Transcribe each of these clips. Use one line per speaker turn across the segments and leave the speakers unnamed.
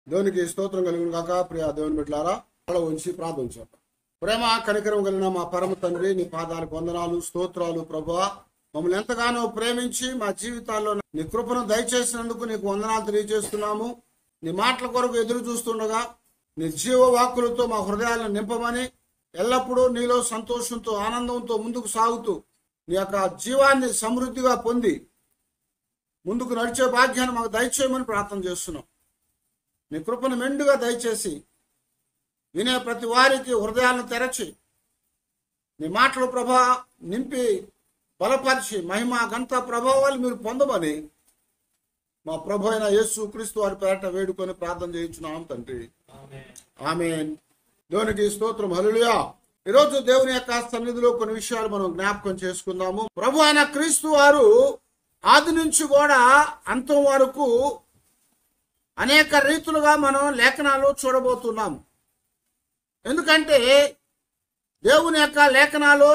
దేవునికి స్తోత్రం కలిగిన కాక ప్రియ దేవుని బిడ్డలారా తల ఉంచి ప్రార్థన చేద్దాం ప్రేమ కనికరం కలిగిన మా పరమ తండ్రి నీ పాదాలకు వందనాలు స్తోత్రాలు ప్రభా మమ్మల్ని ఎంతగానో ప్రేమించి మా జీవితాల్లో నీ కృపను దయచేసినందుకు నీకు వందనాలు తెలియజేస్తున్నాము నీ మాటల కొరకు ఎదురు చూస్తుండగా నీ జీవ వాక్కులతో మా హృదయాలను నింపమని ఎల్లప్పుడూ నీలో సంతోషంతో ఆనందంతో ముందుకు సాగుతూ నీ యొక్క జీవాన్ని సమృద్ధిగా పొంది ముందుకు నడిచే భాగ్యాన్ని మాకు దయచేయమని ప్రార్థన చేస్తున్నాం నీ కృపను మెండుగా దయచేసి వినే ప్రతి వారికి హృదయాలను తెరచి నీ మాటలు ప్రభా నింపి బలపరిచి మహిమ గంత ప్రభావాలు మీరు పొందమని మా ప్రభు అయిన యేసు క్రీస్తు వారి పేరట వేడుకొని ప్రార్థన చేయించున్నాం తండ్రి ఆమె దేవునికి స్తోత్రం హలుయా ఈరోజు దేవుని యొక్క సన్నిధిలో కొన్ని విషయాలు మనం జ్ఞాపకం చేసుకుందాము ప్రభు అయిన క్రీస్తు వారు ఆది నుంచి కూడా అంతం వరకు అనేక రీతులుగా మనం లేఖనాలు చూడబోతున్నాం ఎందుకంటే దేవుని యొక్క లేఖనాలు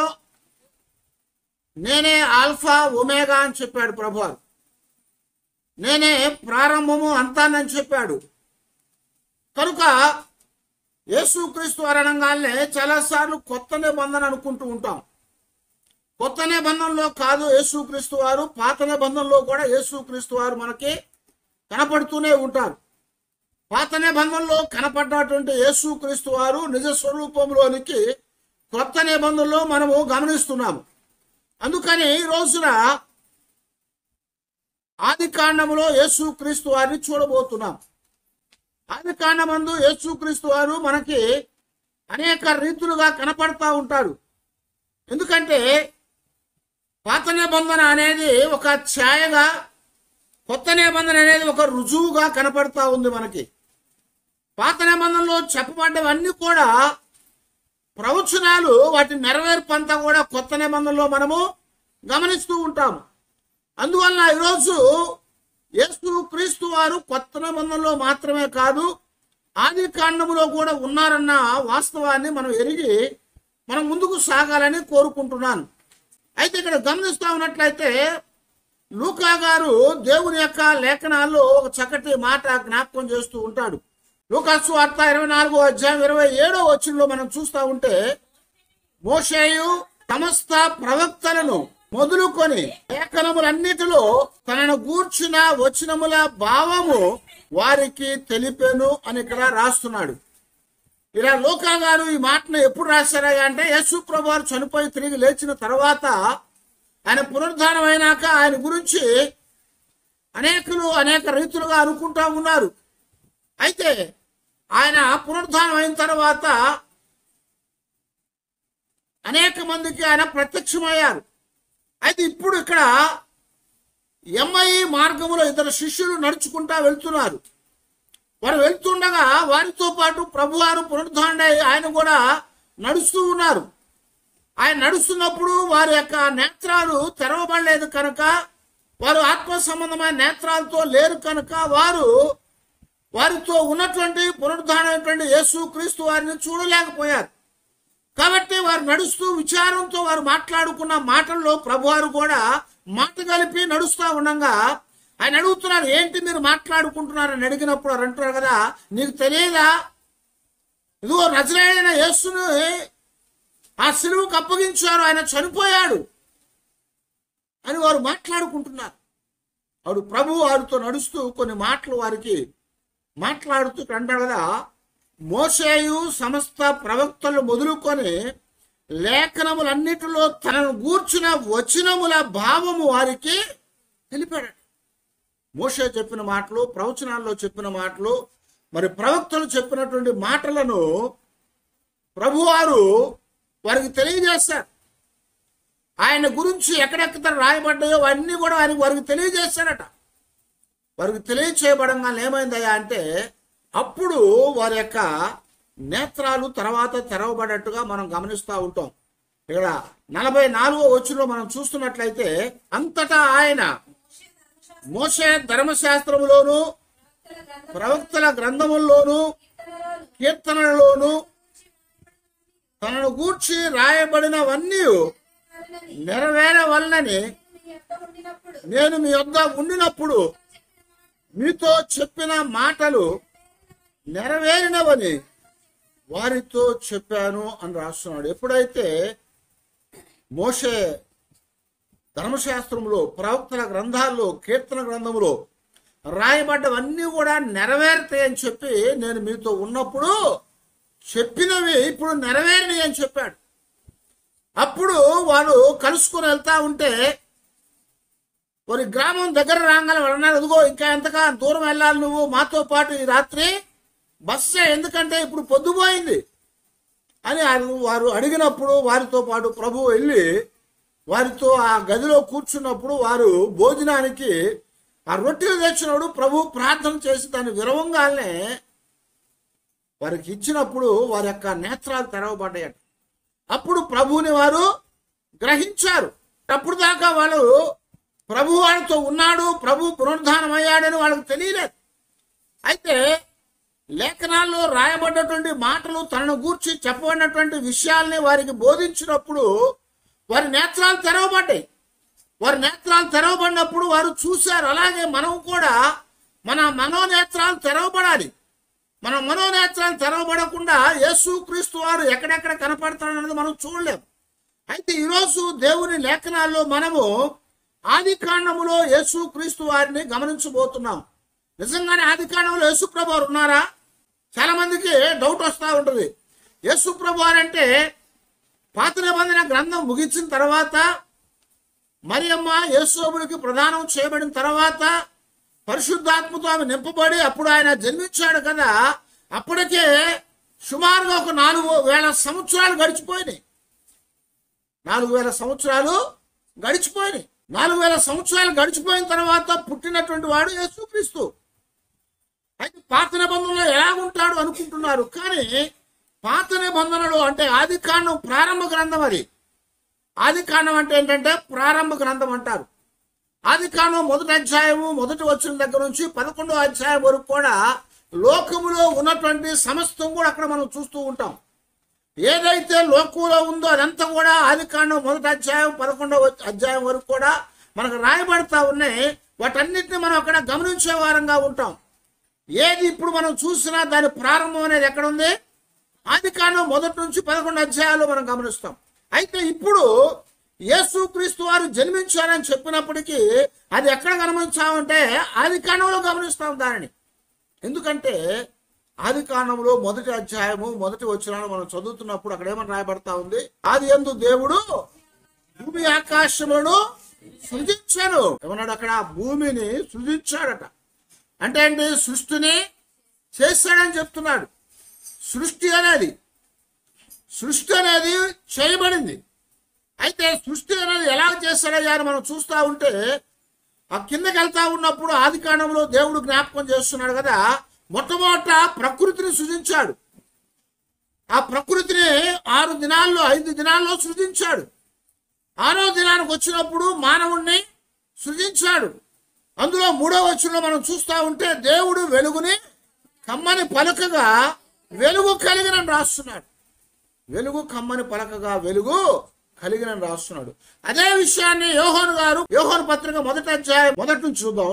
నేనే ఆల్ఫా ఒమేగా అని చెప్పాడు ప్రభు నేనే ప్రారంభము అంతానని చెప్పాడు కనుక యేసుక్రీస్తు అరణంగానే చాలాసార్లు కొత్త నిబంధన అనుకుంటూ ఉంటాం కొత్త నిబంధనలో కాదు యేసుక్రీస్తు వారు పాత నిబంధనలో కూడా యేసుక్రీస్తు వారు మనకి కనపడుతూనే ఉంటారు పాత నిబంధనలో కనపడ్డటువంటి యేసుక్రీస్తు వారు నిజ స్వరూపంలోనికి కొత్త నిబంధనలో మనము గమనిస్తున్నాము అందుకని ఈ రోజున ఆది కాండములో యేసుక్రీస్తు వారిని చూడబోతున్నాం ఆది కాండమందు యేసుక్రీస్తు వారు మనకి అనేక రీతులుగా కనపడతా ఉంటారు ఎందుకంటే పాత నిబంధన అనేది ఒక ఛాయగా కొత్త నిబంధన అనేది ఒక రుజువుగా కనపడతా ఉంది మనకి పాత నిబంధనలో చెప్పబడ్డవన్నీ కూడా ప్రవచనాలు వాటి నెరవేర్పంతా కూడా కొత్త నిబంధనలో మనము గమనిస్తూ ఉంటాము అందువలన ఈరోజు యేసు క్రీస్తు వారు కొత్త నిబంధనలో మాత్రమే కాదు ఆది కాండములో కూడా ఉన్నారన్న వాస్తవాన్ని మనం ఎరిగి మనం ముందుకు సాగాలని కోరుకుంటున్నాను అయితే ఇక్కడ గమనిస్తా ఉన్నట్లయితే లూకా గారు దేవుని యొక్క లేఖనాల్లో ఒక చక్కటి మాట జ్ఞాపకం చేస్తూ ఉంటాడు లూకాసు వార్త ఇరవై నాలుగో అధ్యాయం ఇరవై ఏడో వచ్చినలో మనం చూస్తా ఉంటే మోషేయు సమస్త ప్రవక్తలను మొదలుకొని లేఖనములన్నిటిలో తనను గూర్చిన వచనముల భావము వారికి తెలిపెను అని ఇక్కడ రాస్తున్నాడు ఇలా లోకా గారు ఈ మాటను ఎప్పుడు రాశారా అంటే యేసు ప్రభు వారు చనిపోయి తిరిగి లేచిన తర్వాత ఆయన పునరుద్ధానం అయినాక ఆయన గురించి అనేకులు అనేక రీతులుగా అనుకుంటా ఉన్నారు అయితే ఆయన పునరుద్ధానం అయిన తర్వాత అనేక మందికి ఆయన ప్రత్యక్షమయ్యారు అయితే ఇప్పుడు ఇక్కడ ఎంఐ మార్గంలో ఇద్దరు శిష్యులు నడుచుకుంటా వెళ్తున్నారు వారు వెళ్తుండగా వారితో పాటు ప్రభువారు పునరుద్ధాండై ఆయన కూడా నడుస్తూ ఉన్నారు ఆయన నడుస్తున్నప్పుడు వారి యొక్క నేత్రాలు తెరవబడలేదు కనుక వారు ఆత్మ సంబంధమైన నేత్రాలతో లేరు కనుక వారు వారితో ఉన్నటువంటి పునరుద్ధానమైనటువంటి యేసు క్రీస్తు వారిని చూడలేకపోయారు కాబట్టి వారు నడుస్తూ విచారంతో వారు మాట్లాడుకున్న మాటల్లో ప్రభువారు కూడా మాట కలిపి నడుస్తూ ఉండగా ఆయన అడుగుతున్నారు ఏంటి మీరు మాట్లాడుకుంటున్నారని అడిగినప్పుడు వారు అంటున్నారు కదా నీకు తెలియదా ఇదిగో నజరైన యేసుని ఆ సిలువుకు అప్పగించారు ఆయన చనిపోయాడు అని వారు మాట్లాడుకుంటున్నారు వాడు ప్రభు వారితో నడుస్తూ కొన్ని మాటలు వారికి మాట్లాడుతూ ఇక్కడ అంటాడు కదా మోసేయు సమస్త ప్రవక్తలు మొదలుకొని లేఖనములన్నిటిలో తనను గూర్చిన వచనముల భావము వారికి తెలిపాడు మోషే చెప్పిన మాటలు ప్రవచనాల్లో చెప్పిన మాటలు మరి ప్రవక్తలు చెప్పినటువంటి మాటలను ప్రభువారు వారికి తెలియజేస్తారు ఆయన గురించి ఎక్కడెక్కడ రాయబడ్డాయో అవన్నీ కూడా ఆయన వారికి తెలియజేశారట వారికి తెలియచేయబడంగా ఏమైందయ్యా అంటే అప్పుడు వారి యొక్క నేత్రాలు తర్వాత తెరవబడట్టుగా మనం గమనిస్తూ ఉంటాం ఇక్కడ నలభై నాలుగో వచ్చులో మనం చూస్తున్నట్లయితే అంతటా ఆయన మోసే ధర్మశాస్త్రములోను ప్రవక్తల గ్రంథముల్లోను కీర్తనలలోను తనను గూర్చి రాయబడినవన్నీ నెరవేరవలనని నేను మీ వద్ద ఉండినప్పుడు మీతో చెప్పిన మాటలు నెరవేరినవని వారితో చెప్పాను అని రాస్తున్నాడు ఎప్పుడైతే మోషే ధర్మశాస్త్రంలో ప్రవక్తల గ్రంథాల్లో కీర్తన గ్రంథంలో రాయబడ్డవన్నీ కూడా నెరవేరుతాయని చెప్పి నేను మీతో ఉన్నప్పుడు చెప్పినవి ఇప్పుడు నెరవేరినాయి అని చెప్పాడు అప్పుడు వాళ్ళు కలుసుకొని వెళ్తా ఉంటే మరి గ్రామం దగ్గర రాగానే వాళ్ళు అన్నారు అదిగో ఇంకా ఎంతగా దూరం వెళ్ళాలి నువ్వు మాతో పాటు ఈ రాత్రి బస్సే ఎందుకంటే ఇప్పుడు పొద్దుపోయింది అని వారు- వారు అడిగినప్పుడు వారితో పాటు ప్రభు వెళ్ళి వారితో ఆ గదిలో కూర్చున్నప్పుడు వారు భోజనానికి ఆ రొట్టెలు తెచ్చినప్పుడు ప్రభు ప్రార్థన చేసి దాన్ని విరవంగానే వారికి ఇచ్చినప్పుడు వారి యొక్క నేత్రాలు తెరవబడ్డాయట అప్పుడు ప్రభువుని వారు గ్రహించారు అప్పుడు దాకా వాళ్ళు ప్రభు వారితో ఉన్నాడు ప్రభు పునరుద్ధానం అయ్యాడని వాళ్ళకి తెలియలేదు అయితే లేఖనాల్లో రాయబడ్డటువంటి మాటలు తనను గూర్చి చెప్పబడినటువంటి విషయాల్ని వారికి బోధించినప్పుడు వారి నేత్రాలు తెరవబడ్డాయి వారి నేత్రాలు తెరవబడినప్పుడు వారు చూశారు అలాగే మనం కూడా మన మనోనేత్రాలు తెరవబడాలి మన మనోనేత్రాలు తెరవబడకుండా యేసు క్రీస్తు వారు ఎక్కడెక్కడ కనపడతాడన్నది మనం చూడలేం అయితే ఈరోజు దేవుని లేఖనాల్లో మనము ఆది కాండములో యేసు క్రీస్తు వారిని గమనించబోతున్నాం నిజంగానే ఆది కాండంలో యేసు ప్రభు వారు ఉన్నారా చాలా మందికి డౌట్ వస్తూ ఉంటుంది యేసు ప్రభు వారు అంటే పాత నిబంధన గ్రంథం ముగించిన తర్వాత మరియమ్మ యేసోబుడికి ప్రదానం చేయబడిన తర్వాత పరిశుద్ధాత్మతో ఆమె నింపబడి అప్పుడు ఆయన జన్మించాడు కదా అప్పటికే సుమారుగా ఒక నాలుగు వేల సంవత్సరాలు గడిచిపోయినాయి నాలుగు వేల సంవత్సరాలు గడిచిపోయినాయి నాలుగు వేల సంవత్సరాలు గడిచిపోయిన తర్వాత పుట్టినటువంటి వాడు యేసుక్రీస్తు అయితే పాత నిబంధనలో ఎలాగుంటాడు అనుకుంటున్నారు కానీ పాత నిబంధనలు అంటే ఆది కాండం ప్రారంభ గ్రంథం అది ఆది కాండం అంటే ఏంటంటే ప్రారంభ గ్రంథం అంటారు ఆది కాండం మొదటి అధ్యాయము మొదటి వచ్చిన దగ్గర నుంచి పదకొండో అధ్యాయం వరకు కూడా లోకములో ఉన్నటువంటి సమస్తం కూడా అక్కడ మనం చూస్తూ ఉంటాం ఏదైతే లోకంలో ఉందో అదంతా కూడా ఆది కాండం మొదటి అధ్యాయం పదకొండవ అధ్యాయం వరకు కూడా మనకు రాయబడతా ఉన్నాయి వాటన్నిటిని మనం అక్కడ గమనించే వారంగా ఉంటాం ఏది ఇప్పుడు మనం చూసినా దాని ప్రారంభం అనేది ఎక్కడ ఉంది ఆది కాండం మొదటి నుంచి పదకొండు అధ్యాయాలు మనం గమనిస్తాం అయితే ఇప్పుడు యేసు క్రీస్తు వారు జన్మించారని చెప్పినప్పటికీ అది ఎక్కడ గమనించామంటే ఆది కాండంలో గమనిస్తాం దానిని ఎందుకంటే ఆది కాండంలో మొదటి అధ్యాయము మొదటి వచనాలు మనం చదువుతున్నప్పుడు అక్కడ ఏమని రాయబడతా ఉంది ఆది ఎందు దేవుడు భూమి ఆకాశములను సృజించాను ఏమన్నాడు అక్కడ భూమిని సృజించాడట అంటే ఏంటి సృష్టిని చేశాడని చెప్తున్నాడు సృష్టి అనేది సృష్టి అనేది చేయబడింది అయితే సృష్టి అనేది ఎలా చేశాడయ్యా అని మనం చూస్తూ ఉంటే ఆ కిందకి వెళ్తా ఉన్నప్పుడు ఆది కాండంలో దేవుడు జ్ఞాపకం చేస్తున్నాడు కదా మొట్టమొదట ప్రకృతిని సృజించాడు ఆ ప్రకృతిని ఆరు దినాల్లో ఐదు దినాల్లో సృజించాడు ఆరో దినానికి వచ్చినప్పుడు మానవుణ్ణి సృజించాడు అందులో మూడో వచ్చులో మనం చూస్తా ఉంటే దేవుడు వెలుగుని కమ్మని పలకగా వెలుగు కలిగిన రాస్తున్నాడు వెలుగు కమ్మని పలకగా వెలుగు కలిగిన రాస్తున్నాడు అదే విషయాన్ని యోహోన్ గారు యోహోన్ పత్రిక మొదటి అధ్యాయం మొదటి నుంచి చూద్దాం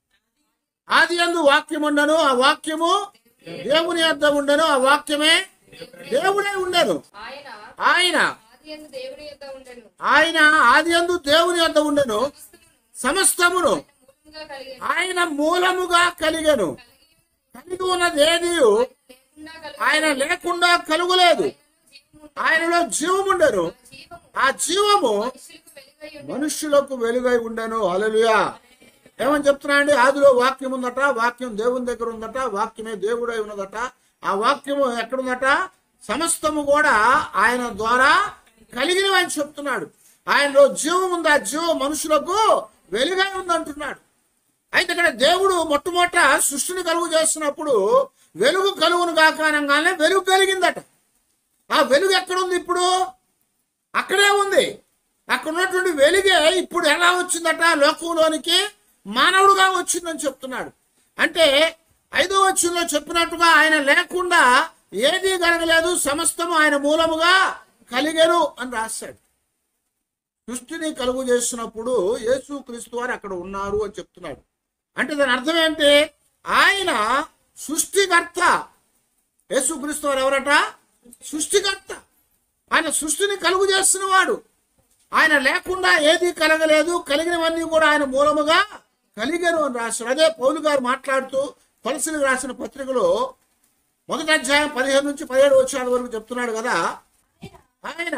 ఆది అందు వాక్యం ఉండను ఆ వాక్యము దేవుని యొద్ద ఉండను ఆ వాక్యమే దేవుడే ఉండను
ఆయన
ఆయన
ఆది యందు దేవుని యొద్ద ఉండెను
ఆయన ఆది అందు దేవుని యొద్ద ఉండను సమస్తమును
మూలంగా కలిగి
ఆయన మూలముగా కలిగెను కలిగి ఉన్నది ఏది
లేకుండా కలిగి
ఆయన లేకుండా కలుగులేదు
జీవము
ఆయనలో జీవముండెను
జీవము
ఆ జీవము
మనుషులకు వెలుగై ఉండెను
మనుష్యులకు వెలుగై ఉండను అలలుయా ఏమని చెప్తున్నా అండి ఆదిలో వాక్యం ఉందట వాక్యం దేవుని దగ్గర ఉందట వాక్యమే దేవుడై ఉన్నదట ఆ వాక్యము ఎక్కడుందట సమస్తము కూడా ఆయన ద్వారా కలిగినవి అని చెప్తున్నాడు ఆయనలో జీవం ఉంది ఆ జీవం మనుషులకు వెలుగై ఉందంటున్నాడు అయితే ఇక్కడ దేవుడు మొట్టమొదట సృష్టిని కలుగు చేస్తున్నప్పుడు వెలుగు కలుగును కాకానంగానే వెలుగు కలిగిందట ఆ వెలుగు ఎక్కడుంది ఇప్పుడు అక్కడే ఉంది అక్కడ ఉన్నటువంటి వెలుగే ఇప్పుడు ఎలా వచ్చిందట లోకంలోనికి మానవుడుగా వచ్చిందని చెప్తున్నాడు అంటే ఐదో వచ్చంలో చెప్పినట్టుగా ఆయన లేకుండా ఏదీ కలగలేదు సమస్తము ఆయన మూలముగా కలిగెను అని రాశాడు సృష్టిని కలుగు చేసినప్పుడు యేసు క్రీస్తు వారు అక్కడ ఉన్నారు అని చెప్తున్నాడు అంటే దాని అర్థం ఏంటి ఆయన సృష్టికర్త యేసుక్రీస్తు వారు ఎవరట సృష్టికర్త ఆయన సృష్టిని కలుగు చేస్తున్నవాడు ఆయన లేకుండా ఏది కలగలేదు కలిగినవన్నీ కూడా ఆయన మూలముగా కలిగను అని రాశాడు అదే పౌలు గారు మాట్లాడుతూ కొలసలకు రాసిన పత్రికలో మొదటి అధ్యాయం పదిహేను నుంచి పదిహేడు వచ్చాల వరకు చెప్తున్నాడు కదా ఆయన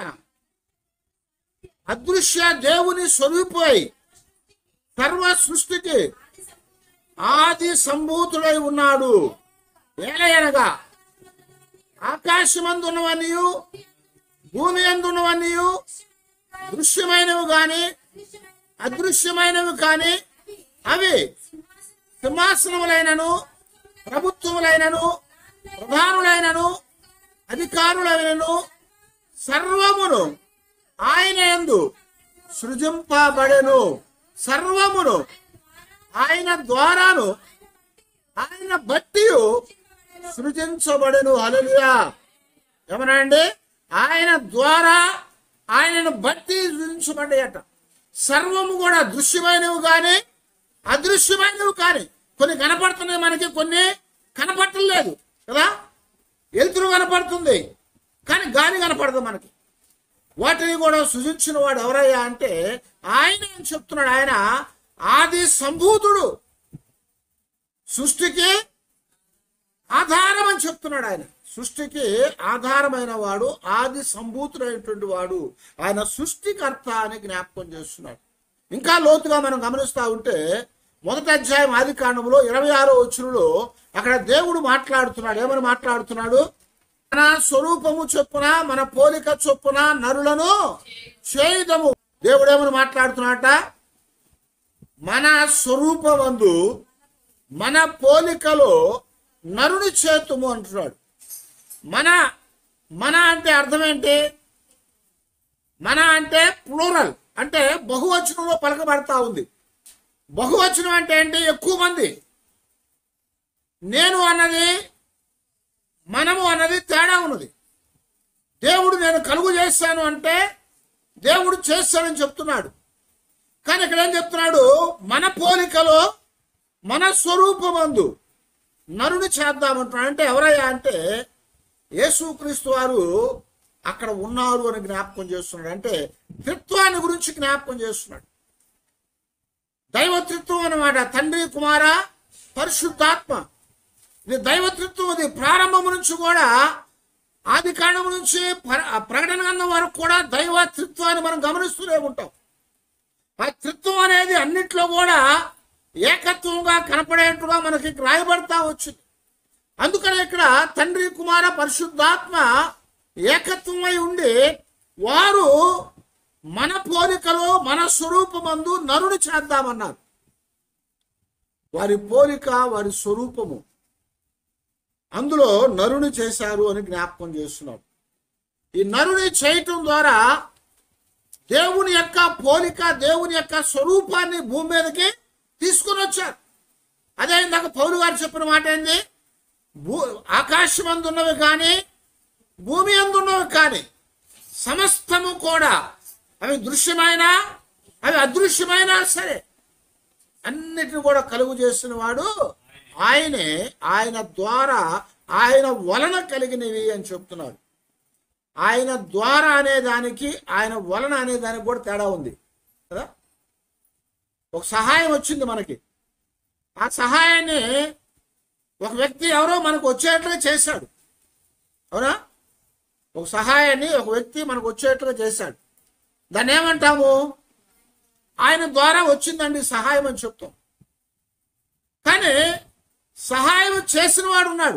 అదృశ్య దేవుని స్వరూపై సర్వ సృష్టికి ఆది సంభూతుడై ఉన్నాడు ఏలయనగా ఆకాశమందు ఉన్నవన్నీయు భూమి అందు ఉన్నవన్నీయు దృశ్యమైనవి గాని అదృశ్యమైనవి కాని అవి సింహాసనములైనను ప్రభుత్వములైనను ప్రధానులైనను అధికారులైనను సర్వమును ఆయన యందు సృజింపబడెను సర్వమును ఆయన ద్వారాను ఆయన బట్టి సృజించబడెను హల్లెలూయా ఏమనండి ఆయన ద్వారా ఆయనను బట్టి సృజించబడ్డాయట సర్వము కూడా దృశ్యమైనవి కానీ అదృశ్యమైనవి కానీ కొన్ని కనపడుతున్నాయి మనకి కొన్ని కనపడలేదు కదా వెలుతురు కనపడుతుంది కానీ గాలి కనపడదు మనకి వాటిని కూడా సృజించిన వాడు ఎవరయ్యా అంటే ఆయన అని చెప్తున్నాడు ఆయన ఆది సంభూతుడు సృష్టికి ఆధారం అని చెప్తున్నాడు ఆయన సృష్టికి ఆధారమైన వాడు ఆది సంభూతుడైనటువంటి వాడు ఆయన సృష్టికర్త అని జ్ఞాపకం చేస్తున్నాడు ఇంకా లోతుగా మనం గమనిస్తా ఉంటే మొదటి అధ్యాయం ఆది కాండంలో ఇరవై ఆరో వచ్చులో అక్కడ దేవుడు మాట్లాడుతున్నాడు ఏమని మాట్లాడుతున్నాడు మన స్వరూపము చొప్పున మన పోలిక చొప్పున నరులను చేయుదము దేవుడు ఏమని మాట్లాడుతున్నాడట మన స్వరూపమందు మన పోలికలో నరుని చేతుము అంటున్నాడు మన మన అంటే అర్థం ఏంటి మన అంటే ప్లూరల్ అంటే బహువచనంలో పలకబడతా ఉంది బహువచనం అంటే ఏంటి ఎక్కువ మంది నేను అన్నది మనము అన్నది తేడా ఉన్నది దేవుడు నేను కలుగు చేశాను అంటే దేవుడు చేస్తానని చెప్తున్నాడు కానీ ఇక్కడ ఏం చెప్తున్నాడు మన పోలికలో మన స్వరూపమందు నరుని చేద్దామంటున్నాడు అంటే ఎవరయ్యా అంటే యేసుక్రీస్తు వారు అక్కడ ఉన్నారు అని జ్ఞాపకం చేస్తున్నాడు అంటే త్రిత్వాన్ని గురించి జ్ఞాపకం చేస్తున్నాడు దైవత్రిత్వం అన్నమాట తండ్రి కుమార పరిశుద్ధాత్మ ఇది దైవత్రిత్వం ఇది ప్రారంభం నుంచి కూడా ఆది కాండం నుంచి ప్ర- ప్రకటన గ్రంథం వరకు కూడా దైవత్రిత్వాన్ని మనం గమనిస్తూనే ఉంటాం ఆ త్రిత్వం అనేది అన్నిట్లో కూడా ఏకత్వంగా కనపడేట్టుగా మనకి రాయబడతా వచ్చింది అందుకని ఇక్కడ తండ్రి కుమార పరిశుద్ధాత్మ ఏకత్వమై ఉండి వారు మన పోలికలో మన స్వరూపమందు నరుని చేద్దామన్నారు వారి పోలిక వారి స్వరూపము అందులో నరుని చేశారు అని జ్ఞాపకం చేస్తున్నాడు ఈ నరుని చేయటం ద్వారా దేవుని యొక్క పోలిక దేవుని యొక్క స్వరూపాన్ని భూమి మీదకి తీసుకొని వచ్చారు అదే ఇందాక పౌలు గారు చెప్పిన మాట ఏంది భూ ఆకాశం అందున్నవి కానీ భూమి అందున్నవి కానీ సమస్తము కూడా అవి దృశ్యమైన అవి అదృశ్యమైనా సరే అన్నిటిని కూడా కలుగు చేసిన వాడు ఆయనే ఆయన ద్వారా ఆయన వలన కలిగినవి అని చెప్తున్నాడు ఆయన ద్వారా అనే దానికి ఆయన వలన అనే దానికి కూడా తేడా ఉంది కదా ఒక సహాయం వచ్చింది మనకి ఆ సహాయాన్ని ఒక వ్యక్తి ఎవరో మనకు వచ్చేట్లుగా చేశాడు అవునా ఒక సహాయాన్ని ఒక వ్యక్తి మనకు వచ్చేట్లుగా చేశాడు దాన్ని ఏమంటాము ఆయన ద్వారా వచ్చిందండి సహాయం అని చెప్తాం కానీ సహాయం చేసిన వాడు ఉన్నాడు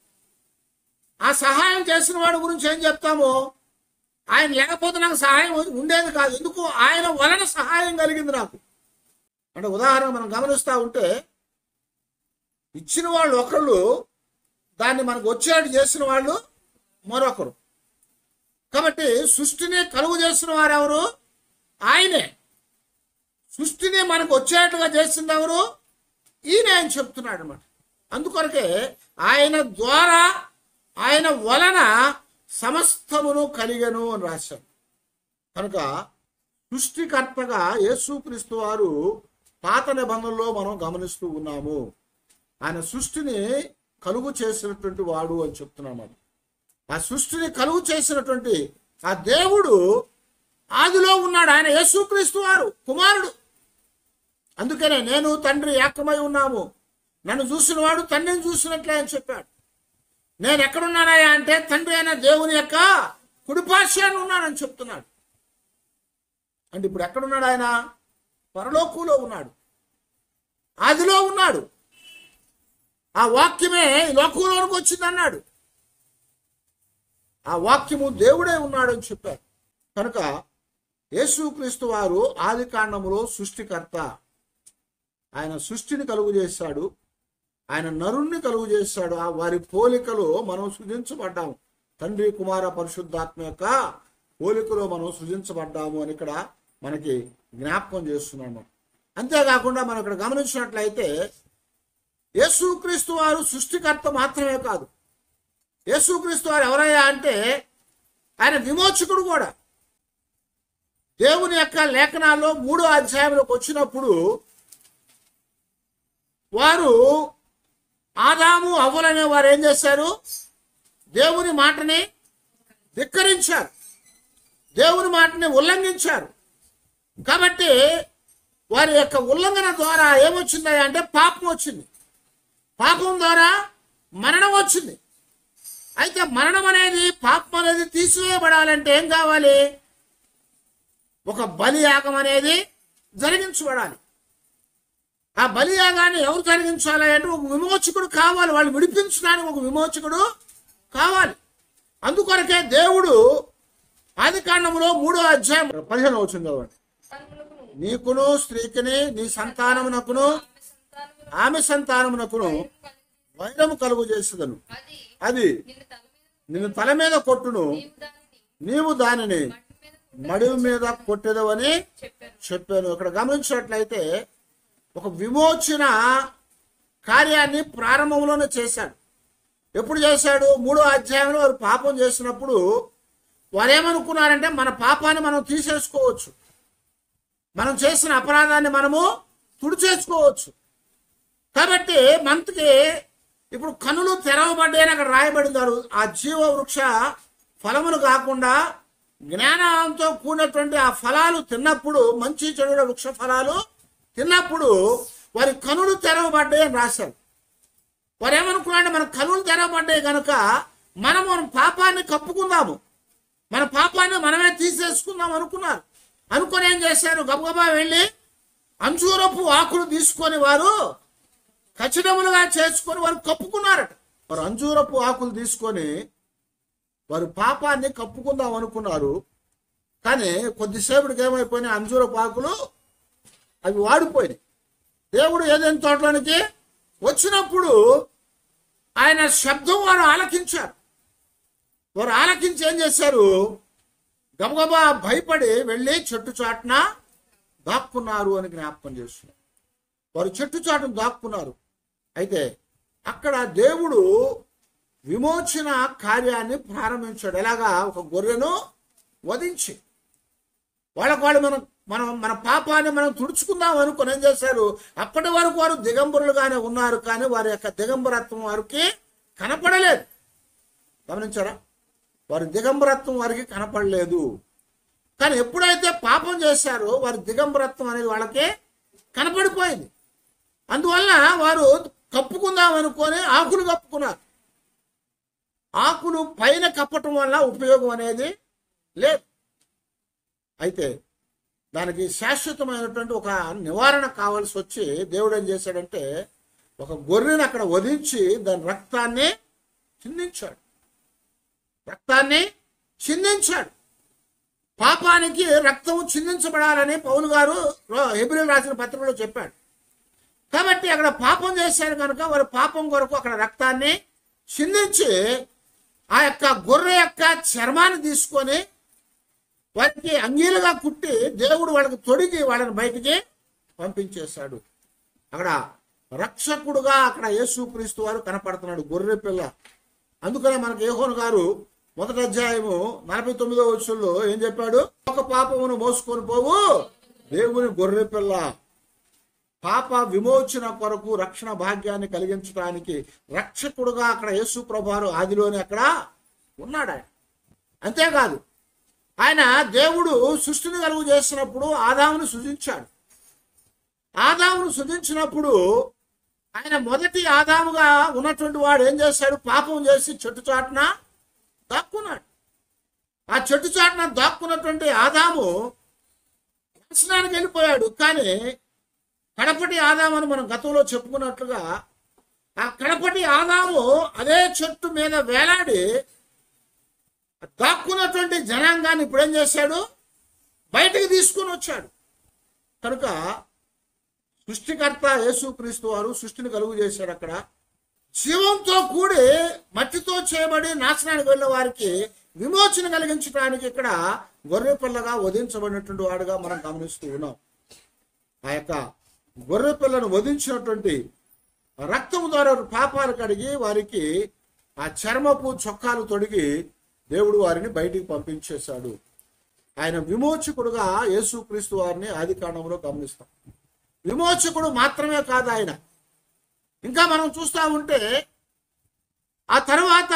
ఆ సహాయం చేసిన వాడి గురించి ఏం చెప్తాము ఆయన లేకపోతే నాకు సహాయం ఉండేది కాదు ఎందుకు ఆయన వలన సహాయం కలిగింది నాకు అంటే ఉదాహరణ మనం గమనిస్తూ ఉంటే ఇచ్చిన వాళ్ళు ఒకళ్ళు దాన్ని మనకు వచ్చేట్టు చేసిన వాళ్ళు మరొకరు కాబట్టి సృష్టిని కలుగు చేసిన వారు ఎవరు ఆయనే సృష్టిని మనకు వచ్చేట్టుగా చేసింది ఎవరు ఈయన ఆయన చెప్తున్నాడు అనమాట అందుకొరకే ఆయన ద్వారా ఆయన వలన సమస్తమును కలిగను అని రాశాడు కనుక సృష్టికర్తగా యేసుక్రీస్తు వారు పాత నిబంధనలో మనం గమనిస్తూ ఉన్నాము ఆయన సృష్టిని కలుగు చేసినటువంటి వాడు అని చెప్తున్నాం మనం ఆ సృష్టిని కలుగు చేసినటువంటి ఆ దేవుడు ఆదిలో ఉన్నాడు ఆయన యేసుక్రీస్తు వారు కుమారుడు అందుకనే నేను తండ్రి ఏకమై ఉన్నాము నన్ను చూసిన వాడు తండ్రిని చూసినట్లే అని చెప్పాడు నేను ఎక్కడున్నానయ్యా అంటే తండ్రి అయిన దేవుని యొక్క కుడిపార్శ్వాన్ని ఉన్నానని చెప్తున్నాడు అంటే ఇప్పుడు ఎక్కడున్నాడు ఆయన పరలోకంలో ఉన్నాడు ఆదిలో ఉన్నాడు ఆ వాక్యమే ఈ లోకంలోనికి వచ్చింది అన్నాడు ఆ వాక్యము దేవుడే ఉన్నాడని చెప్పారు కనుక యేసుక్రీస్తు వారు ఆది కాండములో సృష్టికర్త ఆయన సృష్టిని కలుగు చేశాడు ఆయన నరుణ్ణి కలుగు చేశాడు ఆ వారి పోలికలో మనం సృజించబడ్డాము తండ్రి కుమార పరిశుద్ధాత్మ యొక్క పోలికలో మనం సృజించబడ్డాము అని ఇక్కడ మనకి జ్ఞాపకం చేస్తున్నాము అంతేకాకుండా మనం ఇక్కడ గమనించినట్లయితే యేసుక్రీస్తు వారు సృష్టికర్త మాత్రమే కాదు యేసుక్రీస్తు వారు ఎవరయ్యా అంటే ఆయన విమోచకుడు కూడా దేవుని యొక్క లేఖనాల్లో మూడో అధ్యాయంలోకి వచ్చినప్పుడు వారు ఆదాము అవ్వలనే వారు ఏం చేశారు దేవుని మాటని ధిక్కరించారు దేవుని మాటని ఉల్లంఘించారు కాబట్టి వారి యొక్క ఉల్లంఘన ద్వారా ఏమొచ్చింది అంటే పాపం వచ్చింది పాపం ద్వారా మరణం వచ్చింది అయితే మరణం అనేది పాపం అనేది తీసివేయబడాలంటే ఏం కావాలి ఒక బలియాగం అనేది జరిగించబడాలి ఆ బలియాగాన్ని ఎవరు జరిగించాలి అంటే ఒక విమోచకుడు కావాలి వాళ్ళు విడిపించడానికి ఒక విమోచకుడు కావాలి అందుకొరకే దేవుడు ఆది కాండంలో మూడో అధ్యాయం పదిహేను వచ్చింది కాబట్టి
సంతానమునకును
నీకును స్త్రీకిని నీ సంతానమునకును
ఆమె సంతానమునకును
ఆమె సంతానమునకును వైరము కలుగు చేసేదను
అది
అది
నిన్ను తల మీద
నిన్ను తల మీద కొట్టును
నీవు దానిని
నీవు దానిని
మట్టి మీద
మడివి మీద కొట్టేదవని
చెప్పాను
చెప్పాను ఇక్కడ గమనించినట్లయితే ఒక విమోచన కార్యాన్ని ప్రారంభంలోనే చేశాడు ఎప్పుడు చేశాడు మూడో అధ్యాయంలో వారు పాపం చేసినప్పుడు వారు ఏమనుకున్నారంటే మన పాపాన్ని మనం తీసేసుకోవచ్చు మనం చేసిన అపరాధాన్ని మనము తుడిచేసుకోవచ్చు కాబట్టి మనకి ఇప్పుడు కనులు తెరవబడ్డాయని అక్కడ రాయబడినారు ఆ జీవ వృక్ష ఫలములు కాకుండా జ్ఞానంతో కూడినటువంటి ఆ ఫలాలు తిన్నప్పుడు మంచి చెడుల వృక్ష ఫలాలు తిన్నప్పుడు వారి కనులు తెరవబడ్డాయి అని రాశారు వారు ఏమనుకున్నారంటే మన కనులు తెరవబడ్డాయి కనుక మనం మన పాపాన్ని కప్పుకుందాము మన పాపాన్ని మనమే తీసేసుకుందాం అనుకున్నారు అనుకొని ఏం చేశారు గబగబా వెళ్ళి అంజూరపు ఆకులు తీసుకొని వారు ఖచ్చితములుగా చేసుకొని వారు కప్పుకున్నారట వారు అంజూరపు ఆకులు తీసుకొని వారు పాపాన్ని కప్పుకుందాం అనుకున్నారు కానీ కొద్దిసేపటికి ఏమైపోయినాయి అంజూరపు ఆకులు అవి వాడిపోయినాయి దేవుడు ఏదైనా తోటలోనికి వచ్చినప్పుడు ఆయన శబ్దం వారు ఆలకించారు వారు ఆలకించి ఏం చేశారు గబగబా భయపడి వెళ్ళి చెట్టు చాటున దాక్కున్నారు అని జ్ఞాపకం చేస్తున్నారు వారు చెట్టు చాటును దాక్కున్నారు అయితే అక్కడ దేవుడు విమోచన కార్యాన్ని ప్రారంభించాడు ఎలాగా ఒక గొర్రెను వధించి వాళ్ళకు వాళ్ళు మనం మనం మన పాపాన్ని మనం తుడుచుకుందాం అనుకుని ఏం చేశారు అప్పటి వరకు వారు దిగంబరులుగానే ఉన్నారు కానీ వారి యొక్క దిగంబరత్వం వారికి కనపడలేదు గమనించారా వారి దిగంబరత్వం వారికి కనపడలేదు కానీ ఎప్పుడైతే పాపం చేశారో వారి దిగంబరత్వం అనేది వాళ్ళకి కనపడిపోయింది అందువల్ల వారు కప్పుకుందాం అనుకొని ఆకులు కప్పుకున్నారు ఆకులు పైన కప్పటం వల్ల ఉపయోగం అనేది లేదు అయితే దానికి శాశ్వతమైనటువంటి ఒక నివారణ కావాల్సి వచ్చి దేవుడు ఏం చేశాడంటే ఒక గొర్రెని అక్కడ వధించి దాని రక్తాన్ని చిందించాడు రక్తాన్ని చిందించాడు పాపానికి రక్తం చిందించబడాలని పౌలు గారు ఎబ్రిల్ రాసిన పత్రికలో చెప్పాడు కాబట్టి అక్కడ పాపం చేశారు కనుక వారు పాపం కొరకు అక్కడ రక్తాన్ని చిందించి ఆ యొక్క గొర్రె యొక్క చర్మాన్ని తీసుకొని వారికి అంగీలుగా కుట్టి దేవుడు వాళ్ళకి తొడిగి వాళ్ళని బయటికి పంపించేశాడు అక్కడ రక్షకుడుగా అక్కడ యేసుక్రీస్తు వారు కనపడుతున్నాడు గొర్రె పిల్ల అందుకనే మనకి యోహోను గారు మొదటి అధ్యాయము నలభై తొమ్మిదో వచ్చుల్లో ఏం చెప్పాడు ఒక పాపమును మోసుకొని పోవు దేవుని గొర్రె పిల్ల పాప విమోచన కొరకు రక్షణ భాగ్యాన్ని కలిగించడానికి రక్షకుడుగా అక్కడ యేసు ప్రభువారు ఆదిలోనే అక్కడ ఉన్నాడు ఆయన అంతేకాదు ఆయన దేవుడు సృష్టిని కలుగు చేసినప్పుడు ఆదామును సృజించాడు ఆదామును సృజించినప్పుడు ఆయన మొదటి ఆదాముగా ఉన్నటువంటి వాడు ఏం చేశాడు పాపం చేసి చెట్టు చాటున దాక్కున్నాడు ఆ చెట్టు చాటున దాక్కున్నటువంటి ఆదాము నాశనానికి వెళ్ళిపోయాడు కానీ కడపటి ఆదాము అని మనం గతంలో చెప్పుకున్నట్లుగా ఆ కడపటి ఆదాము అదే చెట్టు మీద వేలాడి దాక్కున్నటువంటి జనాంగాన్ని ఇప్పుడు ఏం చేశాడు బయటికి తీసుకుని వచ్చాడు కనుక సృష్టికర్త యేసుక్రీస్తు వారు సృష్టిని కలుగు చేశాడు అక్కడ జీవంతో కూడి మట్టితో చేయబడి నాశనానికి వెళ్ళిన వారికి విమోచన కలిగించడానికి ఇక్కడ గొర్రె పిల్లగా వధించబడినటువంటి వాడుగా మనం గమనిస్తూ ఉన్నాం ఆ యొక్క గొర్రె పిల్లను వధించినటువంటి రక్తము ద్వారా పాపాలు కడిగి వారికి ఆ చర్మపు చొక్కాలు తొడిగి దేవుడు వారిని బయటికి పంపించేశాడు ఆయన విమోచకుడుగా యేసుక్రీస్తు వారిని ఆది కాండంలో గమనిస్తాం విమోచకుడు మాత్రమే కాదు ఆయన ఇంకా మనం చూస్తా ఉంటే ఆ తర్వాత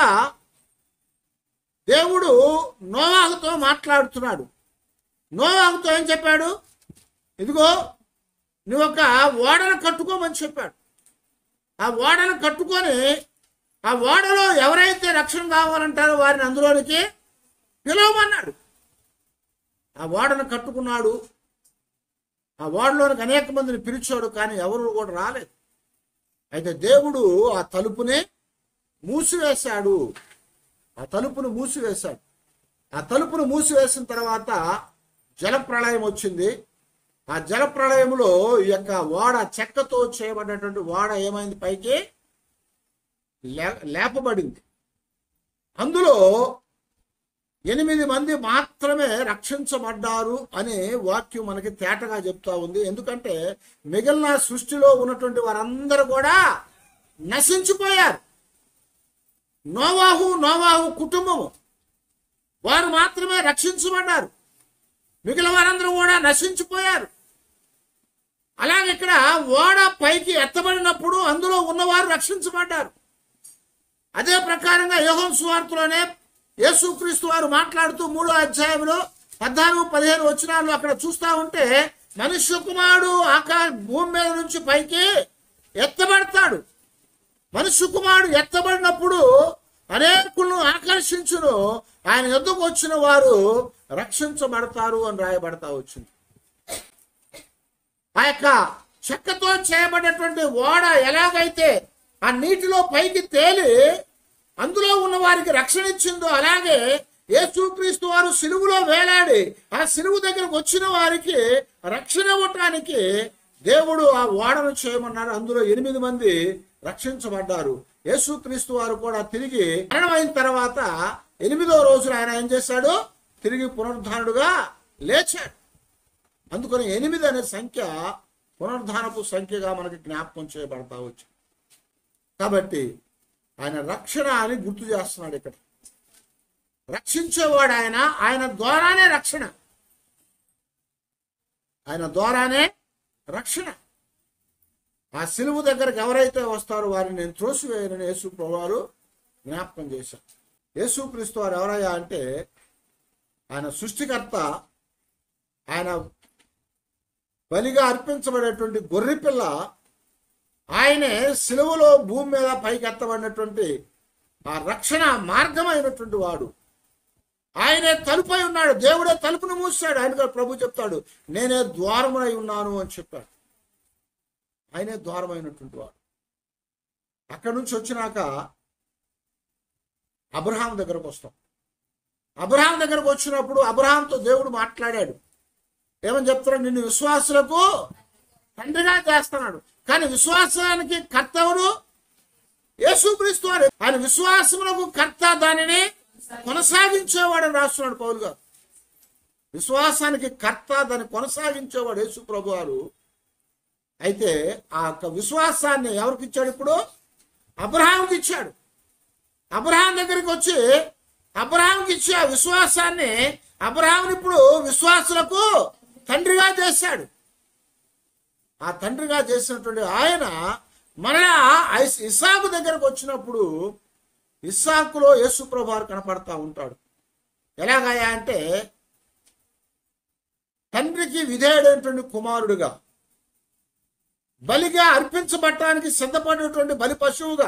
దేవుడు నోవాహుతో మాట్లాడుతున్నాడు నోవాహుతో ఏం చెప్పాడు ఇదిగో నువ్వు ఒక ఓడను కట్టుకోమని చెప్పాడు ఆ ఓడను కట్టుకొని ఆ ఓడలో ఎవరైతే రక్షణ కావాలంటారో వారిని అందులోనికి పిలవమన్నాడు ఆ ఓడను కట్టుకున్నాడు ఆ ఓడలోనికి అనేక మందిని పిలిచాడు కానీ ఎవరు కూడా రాలేదు అయితే దేవుడు ఆ తలుపుని మూసివేశాడు ఆ తలుపును మూసివేశాడు ఆ తలుపును మూసివేసిన తర్వాత జల ప్రళయం వచ్చింది ఆ జల ప్రళయంలో ఈ యొక్క ఓడ చెక్కతో చేయబడినటువంటి ఓడ ఏమైంది పైకి లే- లేపబడింది అందులో ఎనిమిది మంది మాత్రమే రక్షించబడ్డారు అనే వాక్యం మనకి తేటగా చెప్తా ఉంది ఎందుకంటే మిగిలిన సృష్టిలో ఉన్నటువంటి వారందరూ కూడా నశించిపోయారు నోవాహు నోవాహు కుటుంబము వారు మాత్రమే రక్షించబడ్డారు మిగిలిన వారందరూ కూడా నశించిపోయారు అలాగే ఇక్కడ ఓడ పైకి ఎత్తబడినప్పుడు అందులో ఉన్నవారు రక్షించబడ్డారు అదే ప్రకారంగా యోహం సువార్తలోనే యేసుక్రీస్తు వారు మాట్లాడుతూ మూడో అధ్యాయంలో పద్నాలుగు పదిహేను వచనాలు అక్కడ చూస్తా ఉంటే మనుష్య కుమారుడు ఆకా భూమి మీద నుంచి పైకి ఎత్తబడతాడు మనుష్య కుమారుడు ఎత్తబడినప్పుడు అనేకులను ఆకర్షించును ఆయన ఎద్దుకు వచ్చిన వారు రక్షించబడతారు అని రాయబడతా వచ్చింది ఆ యొక్క చెక్కతో చేయబడినటువంటి ఓడ ఎలాగైతే ఆ నీటిలో పైకి తేలి అందులో ఉన్న వారికి రక్షణ ఇచ్చిందో అలాగే యేసుక్రీస్తు వారు సిలువులో వేలాడి ఆ సిలువు దగ్గరకు వచ్చిన వారికి రక్షణ ఇవ్వటానికి దేవుడు ఆ ఓడను చేయమన్నాడు అందులో ఎనిమిది మంది రక్షించబడ్డారు యేసుక్రీస్తు వారు కూడా తిరిగి మరణమైన తర్వాత ఎనిమిదో రోజున ఆయన ఏం చేశాడు తిరిగి పునరుద్ధానుడుగా లేచాడు అందుకని ఎనిమిది అనే సంఖ్య పునరుద్ధానపు సంఖ్యగా మనకి జ్ఞాపకం చేయబడతా వచ్చింది కాబట్టి ఆయన రక్షణ అని గుర్తు చేస్తున్నాడు ఇక్కడ రక్షించేవాడు ఆయన ఆయన ద్వారానే రక్షణ ఆయన ద్వారానే రక్షణ ఆ సిలువు దగ్గరకు ఎవరైతే వస్తారో వారిని నేను త్రోసివేయనని యేసు ప్రభువారు జ్ఞాపకం చేశారు యేసుక్రీస్తు వారు ఎవరయ్యా అంటే ఆయన సృష్టికర్త ఆయన బలిగా అర్పించబడేటువంటి గొర్రెపిల్ల ఆయనే సిలువలో భూమి మీద పైకి ఎత్తబడినటువంటి ఆ రక్షణ మార్గమైనటువంటి వాడు ఆయనే తలుపై ఉన్నాడు దేవుడే తలుపును మూసాడు ఆయన గారు ప్రభు చెప్తాడు నేనే ద్వారమునై ఉన్నాను అని చెప్పాడు ఆయనే ద్వారమైనటువంటి వాడు అక్కడి నుంచి వచ్చినాక అబ్రహాం దగ్గరకు వస్తాం అబ్రహాం దగ్గరకు వచ్చినప్పుడు అబ్రహాంతో దేవుడు మాట్లాడాడు ఏమని చెప్తాడు నిన్ను విశ్వాసులకు తండ్రిగా చేస్తున్నాడు కానీ విశ్వాసానికి కర్త ఎవరు యేసుక్రీస్తు వారు ఆయన విశ్వాసములకు కర్త దానిని కొనసాగించేవాడు అని రాస్తున్నాడు పౌలు గారు విశ్వాసానికి కర్త దాన్ని కొనసాగించేవాడు యేసు ప్రభు వారు అయితే ఆ యొక్క విశ్వాసాన్ని ఎవరికి ఇచ్చాడు ఇప్పుడు అబ్రహాంకి ఇచ్చాడు అబ్రహాం దగ్గరికి వచ్చి అబ్రహాంకి ఇచ్చి ఆ విశ్వాసాన్ని అబ్రహాంని ఇప్పుడు విశ్వాసులకు తండ్రిగా చేశాడు ఆ తండ్రిగా చేసినటువంటి ఆయన మరలా ఐస్- ఇస్సాకు దగ్గరకు వచ్చినప్పుడు ఇస్సాకులో యేసుప్రభు వారు కనపడతా ఉంటాడు ఎలాగయ్యా అంటే తండ్రికి విధేయుడైనటువంటి కుమారుడుగా బలిగా అర్పించబడటానికి సిద్ధపడినటువంటి బలి పశువుగా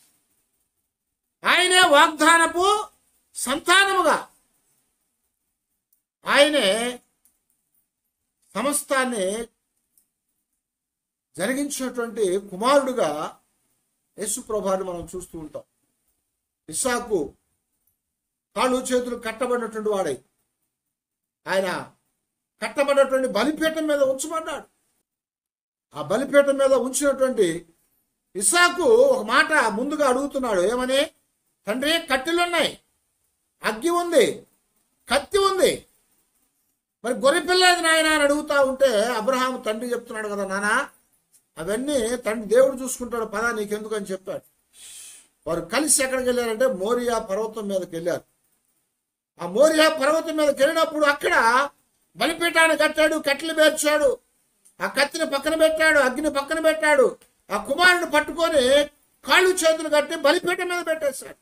ఆయనే వాగ్దానపు సంతానముగా ఆయనే సమస్తాన్ని జరిగించినటువంటి కుమారుడుగా యేసుప్రభాని మనం చూస్తూ ఉంటాం ఇస్సాకు కాళ్ళు చేతులు కట్టబడినటువంటి వాడై ఆయన కట్టబడినటువంటి బలిపీఠం మీద ఉంచబడ్డాడు ఆ బలిపీఠం మీద ఉంచినటువంటి ఇస్సాకు ఒక మాట ముందుగా అడుగుతున్నాడు ఏమని తండ్రి కట్టెలున్నాయి అగ్గి ఉంది కత్తి ఉంది మరి గొర్రె పిల్లది నాయన అని అడుగుతా ఉంటే అబ్రహాం తండ్రి చెప్తున్నాడు కదా నానా అవన్నీ తండ్రి దేవుడు చూసుకుంటాడు పదా నీకెందుకు అని చెప్పాడు వారు కలిసి ఎక్కడికి వెళ్ళారంటే మోరియా పర్వతం మీదకి వెళ్ళారు ఆ మోరియా పర్వతం మీదకి వెళ్ళినప్పుడు అక్కడ బలిపీఠాన్ని కట్టాడు కట్టెలు పేర్చాడు ఆ కత్తిని పక్కన పెట్టాడు అగ్ని పక్కన పెట్టాడు ఆ కుమారుని పట్టుకొని కాళ్ళు చేతులు కట్టి బలిపీఠం మీద పెట్టేశాడు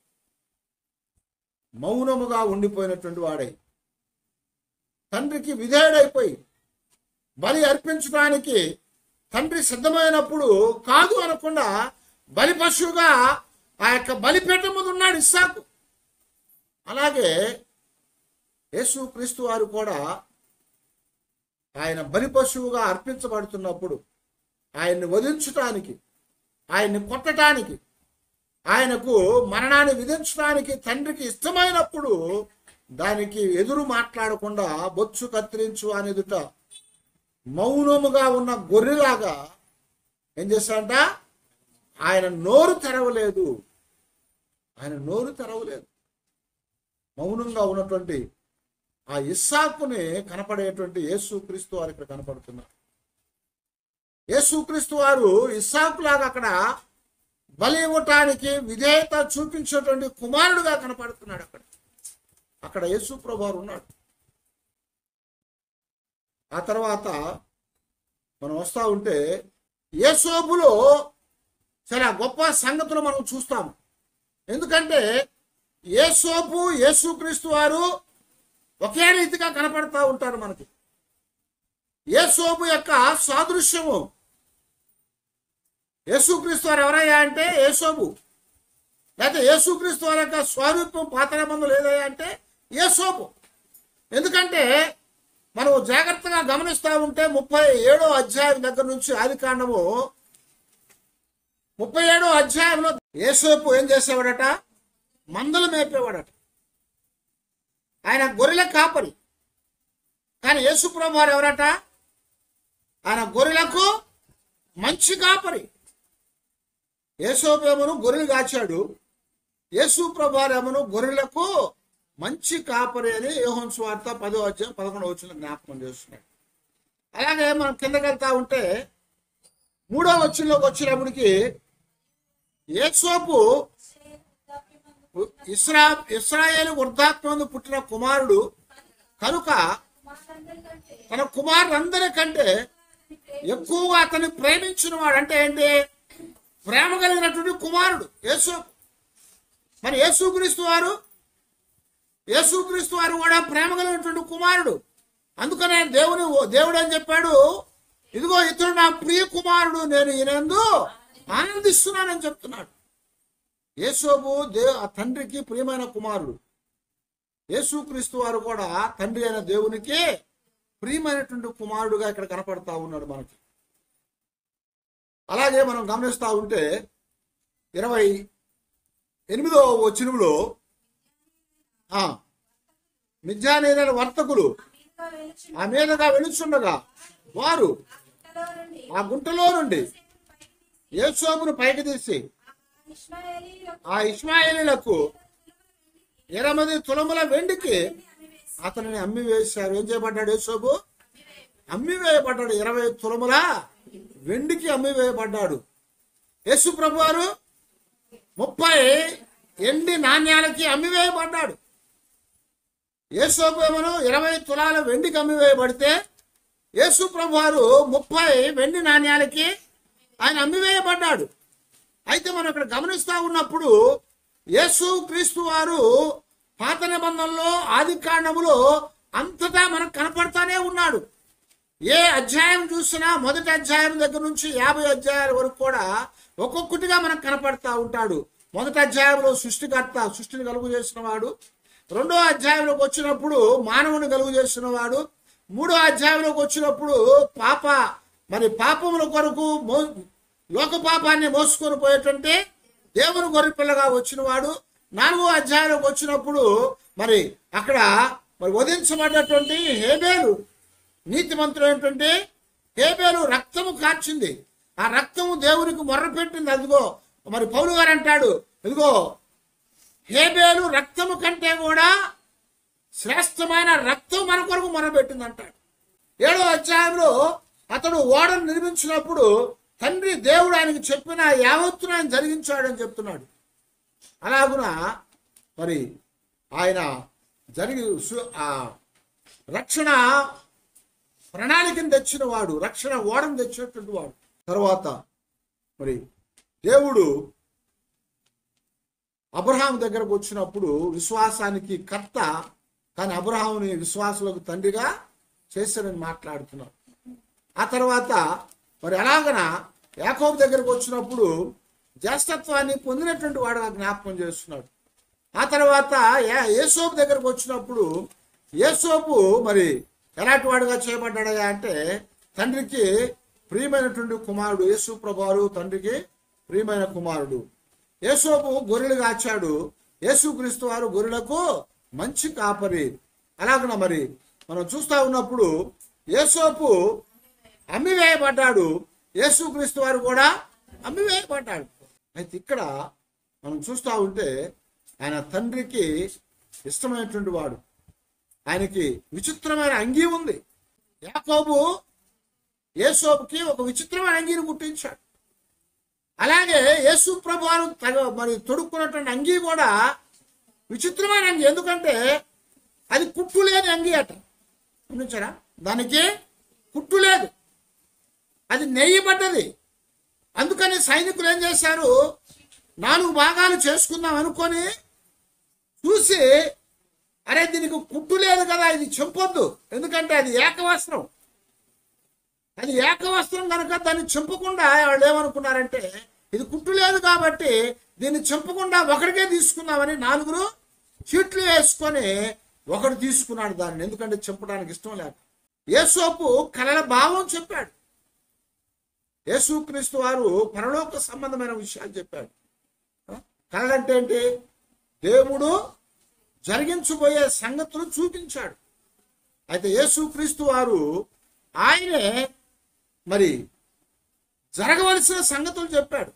మౌనముగా ఉండిపోయినటువంటి వాడై తండ్రికి విధేయుడైపోయి బలి అర్పించడానికి తండ్రి సిద్ధమైనప్పుడు కాదు అనకుండా బలి పశువుగా ఆ యొక్క బలిపీఠం మీద ఉన్నాడు ఇస్సాకు అలాగే యేసు క్రీస్తు వారు కూడా ఆయన బలి పశువుగా అర్పించబడుతున్నప్పుడు ఆయన్ని వధించటానికి ఆయన్ని కొట్టడానికి ఆయనకు మరణాన్ని విధించడానికి తండ్రికి ఇష్టమైనప్పుడు దానికి ఎదురు మాట్లాడకుండా బొచ్చు కత్తిరించు అని ఎదుట మౌనముగా ఉన్న గొర్రెలాగా ఏం చేశాడంట ఆయన నోరు తెరవలేదు ఆయన నోరు తెరవలేదు మౌనంగా ఉన్నటువంటి ఆ ఇస్సాకుని కనపడేటువంటి యేసుక్రీస్తు వారు ఇక్కడ కనపడుతున్నారు యేసుక్రీస్తు వారు ఇస్సాకులాగా అక్కడ బలి ఇవ్వటానికి విధేయత చూపించేటువంటి కుమారుడుగా కనపడుతున్నాడు అక్కడ అక్కడ యేసు ప్రభువారు ఉన్నాడు ఆ తర్వాత మనం వస్తా ఉంటే యేసోబులో చాలా గొప్ప సంగతులు మనం చూస్తాం ఎందుకంటే యేసోపు యేసుక్రీస్తు వారు ఒకే రీతిగా కనపడతా ఉంటారు మనకి యేసోపు యొక్క సాదృశ్యము యేసుక్రీస్తు వారు ఎవరయ్యా అంటే యేసోబు లేకపోతే యేసుక్రీస్తు వారి యొక్క స్వరూపం పాత నిబంధనలు లేదయ్యా అంటే యేసోపు ఎందుకంటే మనం జాగ్రత్తగా గమనిస్తా ఉంటే ముప్పై ఏడో అధ్యాయం దగ్గర నుంచి ఆది కాండము ముప్పై ఏడో అధ్యాయంలో యేసోపు ఏం చేసేవాడట మందలు మేపేవాడట ఆయన గొర్రెల కాపరి కానీ యేసుప్రభు వారు ఎవరట ఆయన గొర్రెలకు మంచి కాపరి యేసోపేమను గొర్రెలు కాచాడు యేసు ప్రభారేమను గొర్రెలకు మంచి కాపరి అని యోహన్ స్వార్త పదో అధ్యాయం పదకొండవ వచ్చిన జ్ఞాపకం చేస్తున్నాడు అలాగే మనం కిందకి వెళ్తా ఉంటే మూడో వచ్చినలోకి వచ్చినప్పటికి యేసోపు ఇస్రా ఇస్రాయేల్ వృద్ధాత్మందు పుట్టిన కుమారుడు కనుక తన కుమారులందరికంటే ఎక్కువగా అతన్ని ప్రేమించిన వాడు అంటే ఏంటి ప్రేమ కలిగినటువంటి కుమారుడు యేసు మరి యేసుక్రీస్తు వారు యేసుక్రీస్తు వారు కూడా ప్రేమ కలిగినటువంటి కుమారుడు అందుకనే దేవుని దేవుడు అని చెప్పాడు ఇదిగో ఇతడు నా ప్రియ కుమారుడు నేను ఈయనందు ఆనందిస్తున్నానని చెప్తున్నాడు యేసోబు దే ఆ తండ్రికి ప్రియమైన కుమారుడు యేసుక్రీస్తు వారు కూడా తండ్రి అయిన దేవునికి ప్రియమైనటువంటి కుమారుడుగా ఇక్కడ కనపడతా ఉన్నాడు మనకి అలాగే మనం గమనిస్తా ఉంటే ఇరవై ఎనిమిదో వచనంలో ఆ మిథ్యానేన వర్తకులు ఆ మీదగా వెలుచుండగా వారు ఆ గుంటలో నుండి యేసోబును పైకి తీసి ఆ ఇస్మాయిలీలకు ఇరవై తులముల వెండికి అతనిని అమ్మి వేశారు ఏం చేయబడ్డాడు యేసోబు అమ్మి వేయబడ్డాడు ఇరవై తులముల వెండికి అమ్మి వేయబడ్డాడు యేసు ప్రభు వారు ముప్పై ఎండి నాణ్యాలకి అమ్మి వేయబడ్డాడు యేసోబేమను ఇరవై తులాల వెండికి అమ్మి వేయబడితే యేసు ప్రభు వారు ముప్పై వెండి నాణ్యాలకి ఆయన అమ్మివేయబడ్డాడు అయితే మనం ఇక్కడ గమనిస్తా ఉన్నప్పుడు యేసు క్రీస్తు వారు పాత నిబంధనలో ఆది కాండములో అంతటా మనకు కనపడతానే ఉన్నాడు ఏ అధ్యాయం చూసినా మొదటి అధ్యాయం దగ్గర నుంచి యాభై అధ్యాయాల వరకు కూడా ఒక్కొక్కటిగా మనకు కనపడతా ఉంటాడు మొదటి అధ్యాయంలో సృష్టికర్త సృష్టిని కలుగు చేసిన వాడు రెండో అధ్యాయంలోకి వచ్చినప్పుడు మానవుని కలుగు చేసిన వాడు మూడో అధ్యాయంలోకి వచ్చినప్పుడు పాప మరి పాపముల కొరకు మో లోక పాపాన్ని మోసుకొని పోయేటువంటి దేవుని గొర్రె పిల్లగా వచ్చిన వాడు నాలుగో అధ్యాయంలోకి వచ్చినప్పుడు మరి అక్కడ మరి వధించబడ్డటువంటి హేబేలు నీతిమంతుడు ఏంటంటే హేబేలు రక్తము కార్చింది ఆ రక్తము దేవునికి మొర్ర పెట్టింది అదిగో మరి పౌలు గారు అంటాడు ఇదిగో హేబేలు రక్తము కంటే కూడా శ్రేష్టమైన రక్తం మన కొరకు మొరబెట్టింది అంటాడు ఏడో అధ్యాయంలో అతడు ఓడను నిర్మించినప్పుడు తండ్రి దేవుడు ఆయనకి చెప్పిన యావత్తును ఆయన జరిగించాడని చెప్తున్నాడు అలాగున మరి ఆయన జరిగి సు- ఆ రక్షణ ప్రణాళికను తెచ్చిన వాడు రక్షణ ఓడను తెచ్చినటువంటి వాడు తర్వాత మరి దేవుడు అబ్రహాం దగ్గరకు వచ్చినప్పుడు విశ్వాసానికి కర్త కానీ అబ్రహాముని విశ్వాసులకు తండ్రిగా చేశారని మాట్లాడుతున్నారు ఆ తర్వాత మరి అలాగన యాకోబు దగ్గరకు వచ్చినప్పుడు జ్యేష్ఠత్వాన్ని పొందినటువంటి వాడుగా జ్ఞాపకం చేస్తున్నాడు ఆ తర్వాత ఏ- యేసోపు దగ్గరకు వచ్చినప్పుడు యేసోపు మరి ఎలాంటి వాడుగా చేయబడ్డాడయా అంటే తండ్రికి ప్రియమైనటువంటి కుమారుడు యేసు ప్రభారు తండ్రికి ప్రియమైన కుమారుడు యేసోపు గొర్రెలు కాచాడు యేసుక్రీస్తు వారు గొర్రెలకు మంచి కాపరి అలాగన మరి మనం చూస్తా ఉన్నప్పుడు యేసోపు అమ్మివేయబడ్డాడు యేసుక్రీస్తు వారు కూడా అమ్మివేయబడ్డాడు అయితే ఇక్కడ మనం చూస్తా ఉంటే ఆయన తండ్రికి ఇష్టమైనటువంటి వాడు ఆయనకి విచిత్రమైన అంగీ ఉంది యాకోబు యేసోపుకి ఒక విచిత్రమైన అంగీని పుట్టించాడు అలాగే యేసు ప్రభువారు తగ మరి తొడుక్కున్నటువంటి అంగీ కూడా విచిత్రమైన అంగి ఎందుకంటే అది కుట్టు లేని అంగి అట గమనించారా దానికి కుట్టు లేదు అది నెయ్యబడ్డది అందుకని సైనికులు ఏం చేశారు నాలుగు భాగాలు చేసుకుందాం అనుకొని చూసి అరే దీనికి కుట్టు లేదు కదా ఇది చెంపొద్దు ఎందుకంటే అది ఏకవస్త్రం అది ఏకవస్త్రం కనుక దాన్ని చెంపకుండా వాళ్ళు ఏమనుకున్నారంటే ఇది కుట్టు లేదు కాబట్టి దీన్ని చెంపకుండా ఒకడికే తీసుకుందామని నాలుగురు చీట్లు వేసుకొని ఒకడు తీసుకున్నాడు దాన్ని ఎందుకంటే చెంపడానికి ఇష్టం లేక యేసోపు కలల భావం చెప్పాడు యేసుక్రీస్తు వారు పరలోక సంబంధమైన విషయాలు చెప్పాడు కళలంటే ఏంటి దేవుడు జరిగించబోయే సంగతులు చూపించాడు అయితే యేసుక్రీస్తు వారు ఆయనే మరి జరగవలసిన సంగతులు చెప్పాడు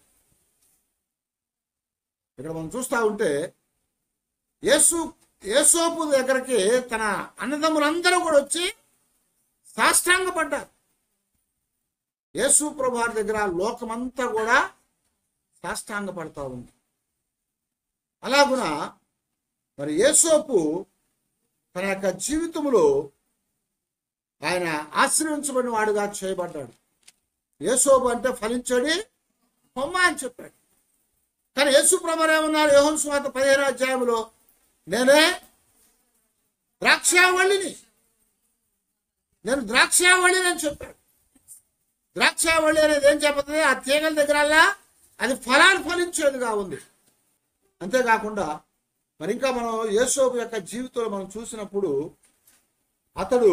ఇక్కడ మనం చూస్తా ఉంటే యేసు యేసోపు దగ్గరికి తన అన్నదమ్ములందరూ కూడా వచ్చి సాష్టాంగపడ్డారు యేసు ప్రభువారి దగ్గర లోకమంతా కూడా సాష్టాంగపడతా ఉంది అలాగున మరి యేసోపు తన యొక్క జీవితంలో ఆయన ఆశ్రయించబడిన వాడుగా చేయబడ్డాడు యేసోపు అంటే ఫలించడి కొమ్మ అని చెప్పాడు కానీ యేసు ప్రభు ఏమన్నారు యోహన్ స్వాత పదిహేను అధ్యాయంలో నేనే ద్రాక్షావళిని నేను ద్రాక్షావళిని అని చెప్పాడు ద్రాక్షావళి అనేది ఏం చెప్తుంది ఆ తీగల దగ్గరల్లా అది ఫలాలు ఫలించేదిగా ఉంది అంతేకాకుండా మరి ఇంకా మనం యేసోపు యొక్క జీవితంలో మనం చూసినప్పుడు అతడు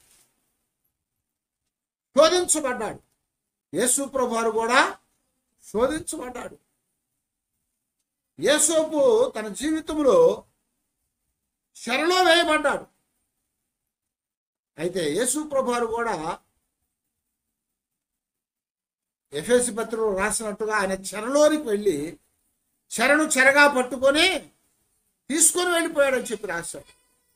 శోధించబడ్డాడు యేసు ప్రభువారు కూడా శోధించబడ్డాడు యేసోపు తన జీవితంలో శరలో వేయబడ్డాడు అయితే యేసు ప్రభువారు కూడా ఎఫ్ఎసి పత్రికలో రాసినట్టుగా ఆయన చెరలోనికి వెళ్ళి చెరను చెరగా పట్టుకొని తీసుకొని వెళ్ళిపోయాడని చెప్పి రాశాడు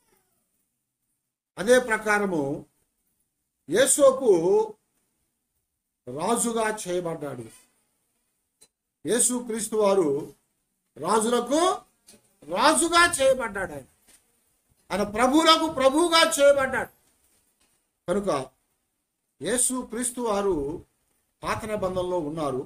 అదే ప్రకారము యేసోపు రాజుగా చేయబడ్డాడు యేసు క్రీస్తు వారు రాజులకు రాజుగా చేయబడ్డాడు ఆయన ఆయన ప్రభువులకు ప్రభువుగా చేయబడ్డాడు కనుక యేసు క్రీస్తు వారు పాత నిబంధనలో ఉన్నారు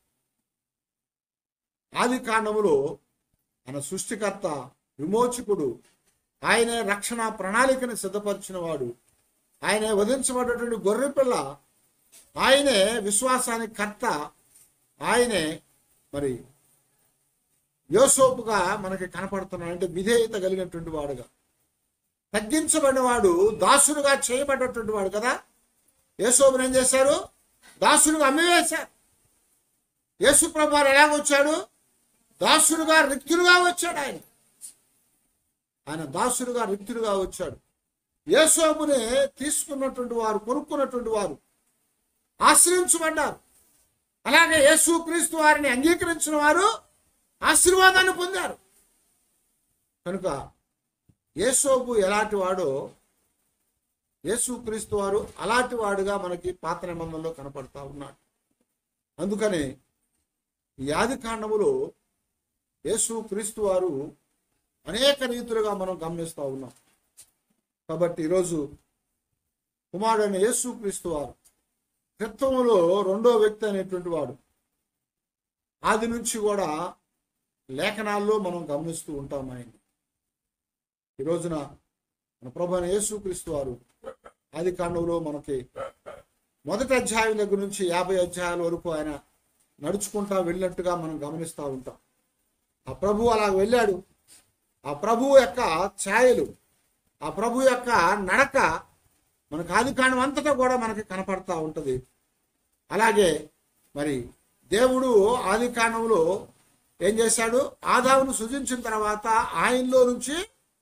ఆది కాండములో ఆయన సృష్టికర్త విమోచకుడు ఆయనే రక్షణ ప్రణాళికను సిద్ధపరిచిన వాడు ఆయనే వధించబడినటువంటి గొర్రెపిల్ల ఆయనే విశ్వాసానికి కర్త ఆయనే మరి యోసోపుగా మనకి కనపడుతున్నాడు అంటే విధేయత కలిగినటువంటి వాడుగా తగ్గించబడిన వాడు దాసుడుగా చేయబడినటువంటి వాడు కదా యేసోపుని ఏం చేశారు దాసుడుగా అమ్మివేశారు యేసు ప్రభు ఎలాగొచ్చాడు దాసుడుగా రిక్తుడుగా వచ్చాడు ఆయన ఆయన దాసుడుగా రిక్తుడుగా వచ్చాడు యేసోపుని తీసుకున్నటువంటి వారు కొనుక్కున్నటువంటి వారు ఆశ్రయించబడ్డారు అలాగే యేసు క్రీస్తు వారిని అంగీకరించిన వారు ఆశీర్వాదాన్ని పొందారు కనుక యేసోబు ఎలాంటి వాడో యేసు క్రీస్తు వారు అలాంటి వాడుగా మనకి పాత నిబంధనలో కనపడతా ఉన్నాడు అందుకని ఈ ఆది కాండములో యేసు క్రీస్తు వారు అనేక రీతులుగా మనం గమనిస్తూ ఉన్నాం కాబట్టి ఈరోజు కుమారుడైన యేసు క్రీస్తు వారు క్రితంలో రెండో వ్యక్తి అనేటువంటి వాడు ఆది నుంచి కూడా లేఖనాల్లో మనం గమనిస్తూ ఉంటాం ఆయన ఈ రోజున మన ప్రభు అయిన యేసుక్రీస్తు వారు ఆది కాండంలో మనకి మొదటి అధ్యాయం దగ్గర నుంచి యాభై అధ్యాయాల వరకు ఆయన నడుచుకుంటా వెళ్ళినట్టుగా మనం గమనిస్తూ ఉంటాం ఆ ప్రభు అలా వెళ్ళాడు ఆ ప్రభు యొక్క ఛాయలు ఆ ప్రభు యొక్క నడక మనకు ఆది కాండం అంతటా కూడా మనకి కనపడతా ఉంటది అలాగే మరి దేవుడు ఆది కాండంలో ఏం చేశాడు ఆదామును సృజించిన తర్వాత ఆయనలో నుంచి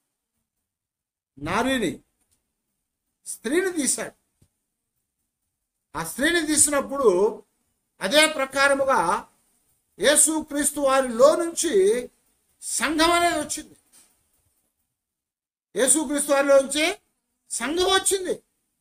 నారిని స్త్రీని తీశాడు ఆ స్త్రీని తీసినప్పుడు అదే ప్రకారముగా యేసు క్రీస్తు వారిలో నుంచి సంఘం అనేది వచ్చింది యేసు క్రీస్తు వారిలో నుంచి సంఘం వచ్చింది